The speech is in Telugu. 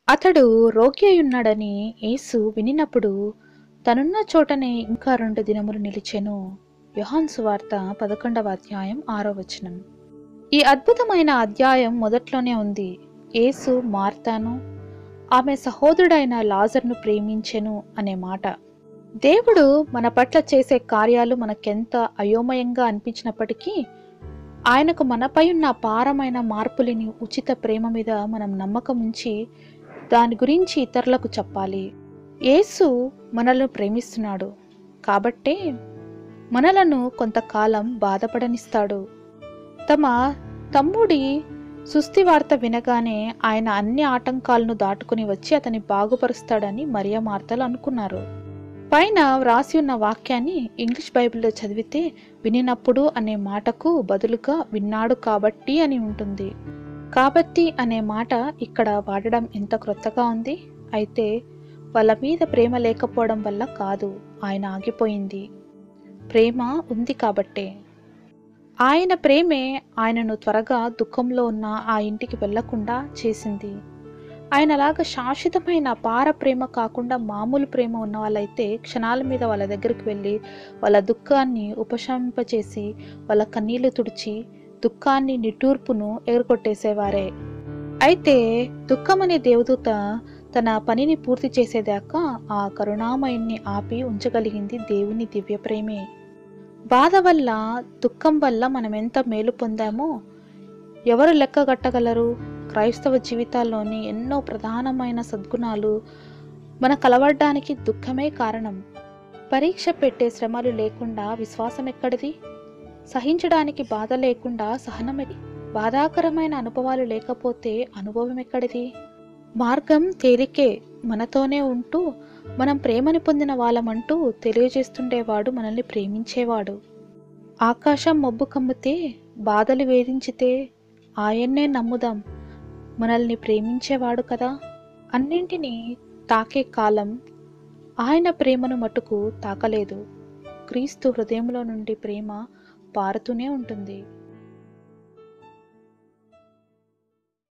అతడు రోగి అయ్యున్నాడని యేసు వినినప్పుడు తనున్న చోటనే ఇంకా రెండు దినములు నిలిచెను యోహాన్ సువార్త పదకొండవ అధ్యాయం ఆరో వచనం ఈ అద్భుతమైన అధ్యాయం మొదట్లోనే ఉంది యేసు మార్తాను ఆమె సహోదరుడైన లాజర్ను ప్రేమించెను అనే మాట దేవుడు మన పట్ల చేసే కార్యాలు మనకెంత అయోమయంగా అనిపించినప్పటికీ ఆయనకు మనపై ఉన్న అపారమైన మార్పులని ఉచిత ప్రేమ మీద మనం నమ్మకం ఉంచి దాని గురించి ఇతరులకు చెప్పాలి యేసు మనల్ని ప్రేమిస్తున్నాడు కాబట్టే మనలను కొంతకాలం బాధపడనిస్తాడు తమ తమ్ముడి సుస్థి వార్త వినగానే ఆయన అన్ని ఆటంకాలను దాటుకుని వచ్చి అతన్ని బాగుపరుస్తాడని మరియా మార్తలు అనుకున్నారు పైన వ్రాసి ఉన్న వాక్యాన్ని ఇంగ్లీష్ బైబిల్లో చదివితే వినినప్పుడు అనే మాటకు బదులుగా విన్నాడు కాబట్టి అని ఉంటుంది కాబట్టి అనే మాట ఇక్కడ వాడడం ఎంత క్రొత్తగా ఉంది అయితే వాళ్ళ మీద ప్రేమ లేకపోవడం వల్ల కాదు ఆయన ఆగిపోయింది ప్రేమ ఉంది కాబట్టే ఆయన ప్రేమే ఆయనను త్వరగా దుఃఖంలో ఉన్న ఆ ఇంటికి వెళ్లకుండా చేసింది ఆయనలాగా శాశ్వతమైన అపార ప్రేమ కాకుండా మామూలు ప్రేమ ఉన్న వాళ్ళైతే క్షణాల మీద వాళ్ళ దగ్గరికి వెళ్ళి వాళ్ళ దుఃఖాన్ని ఉపశమింపచేసి వాళ్ళ కన్నీళ్లు తుడిచి దుఃఖాన్ని నిట్టూర్పును ఎగరగొట్టేసేవారే అయితే దుఃఖమనే దేవదూత తన పనిని పూర్తి చేసేదాకా ఆ కరుణామయుణ్ణి ఆపి ఉంచగలిగింది దేవుని దివ్య ప్రేమే బాధ వల్ల దుఃఖం వల్ల మనం ఎంత మేలు పొందామో ఎవరు లెక్కగట్టగలరు క్రైస్తవ జీవితాల్లోని ఎన్నో ప్రధానమైన సద్గుణాలు మన కలవడ్డానికి దుఃఖమే కారణం పరీక్ష పెట్టే శ్రమలు లేకుండా విశ్వాసం ఎక్కడిది సహించడానికి బాధ లేకుండా సహనమెది బాధాకరమైన అనుభవాలు లేకపోతే అనుభవం ఎక్కడిది మార్గం తేలికే మనతోనే ఉంటూ మనం ప్రేమని పొందిన వాళ్ళమంటూ తెలియజేస్తుండేవాడు మనల్ని ప్రేమించేవాడు ఆకాశం మబ్బు కమ్మితే బాధలు వేధించితే ఆయన్నే నమ్ముదాం మనల్ని ప్రేమించేవాడు కదా అన్నింటినీ తాకే కాలం ఆయన ప్రేమను మటుకు తాకలేదు క్రీస్తు హృదయంలో నుండి ప్రేమ పారుతూనే ఉంటుంది